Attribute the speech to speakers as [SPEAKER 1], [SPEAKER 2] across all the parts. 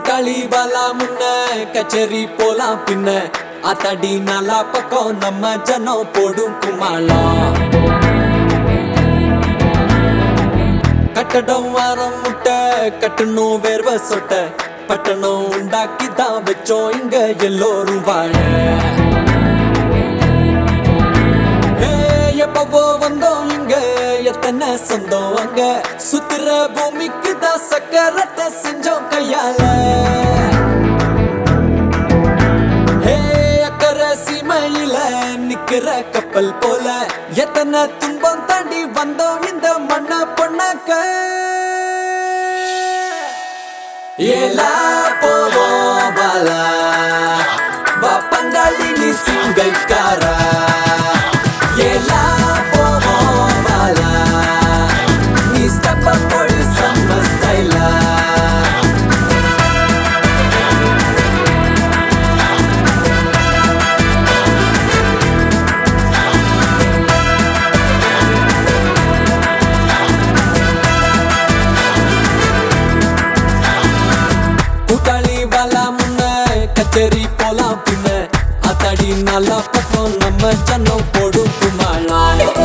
[SPEAKER 1] கூட்டாளி பாலா முன்ன கச்சேரி போலாம் பின்ன அத்தடி நல்லா பக்கம் நம்ம ஜனம் போடும் குமாளம் கட்டடம் வாரம் முட்டை கட்டணும் வேர்வை சொட்ட பட்டணம் உண்டாக்கி தான் வச்சோம் இங்க எல்லோரும் வாழ ஏய், எப்பவோ வந்தோம் இங்க எத்தனை சொந்தம் அங்க சுத்துற பூமிக்கு தான் சக்கரத்தை செஞ்சோம் கையால ஹே, அக்கறை சீமையில நிக்கிற கப்பல் போல எத்தனை துன்பம் தாண்டி வந்தோம் இந்த மண்ண பொண்ணாக்க ஏலா போவோம் பாலா வா பங்காளி நீ சிங்கைக்காரா ஏலா போவோம் பாலா நீ ஸ்டெப் போடு செம்ம ஸ்டைலா கூட்டாளி வாலா முன்ன கச்சேரி போலாம் பின்ன அத்தடி நல்லா பக்கம் நம்ம ஜனம் போடும் குமாளா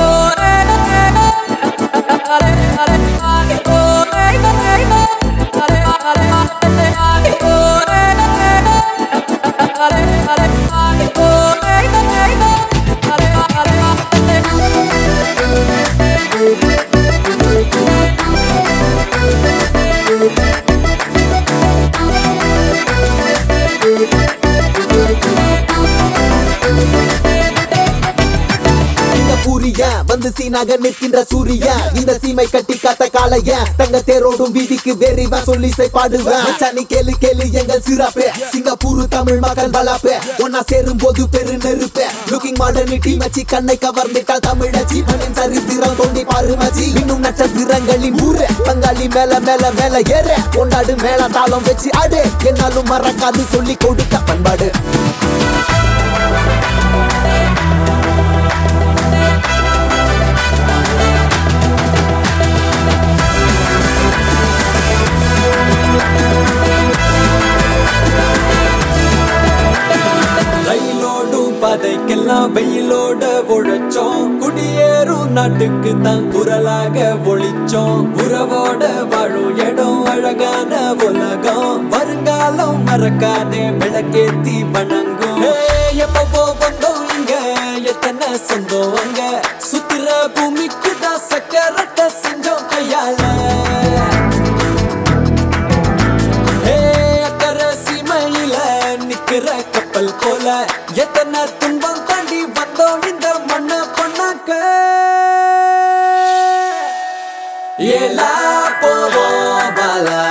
[SPEAKER 2] சிங்கப்பூரிய வந்து சீனாக நிற்கின்ற சூரிய இந்த சீமை கட்டி காத்த காளைய தங்க தேரோடும் வீதிக்கு வெறிவா சொல்லி பாடுவேன் மச்சான், நீ கேளு கேளு எங்கள் சிறப்பு சிங்கப்பூர் தமிழ் மக்கள் வளர்ப்பு ஒன்னா சேரும் போது பெரு நெருப்பு லுக்கிங் மாடர்னிட்டி மச்சி கண்ணை கவர்ந்திட்டால் தமிழச்சி மண்ணின் சரித்திரம் தோண்டி பாரு மச்சி இன்னும் நட்சத்திரங்களின் ஊரு பங்காளி மேல மேல மேல ஏற கொண்டாடு மேல தாளம் வச்சு ஆடு என்னாலும் மறக்காது சொல்லி கொடுத்த பண்பாடு
[SPEAKER 1] ரயிலோடும் பதைக்கெல்லாம் வெயிலோட உழைச்சோம் குடியேறும் நாட்டுக்கு தான் குரலாக ஒழிச்சோம் உறவோட வாழும் இடம் அழகான உலகம் வருங்காலம் மறக்காதே விளக்கேத்தி வணங்கும் ஏய், எப்பவோ வந்தோம் இங்க எத்தனை சொந்தம் அங்க சுத்துற பூமிக்கு தான் சக்கரத்தை செஞ்சோம் கையால ஏ, அக்கறை சீமையில நிக்கிற கப்பல் போல எத்தனை துன்பம் தாண்டி வந்தோம் இந்த மண்ண பொண்ணாக்க ஏலா போவோம் பாலா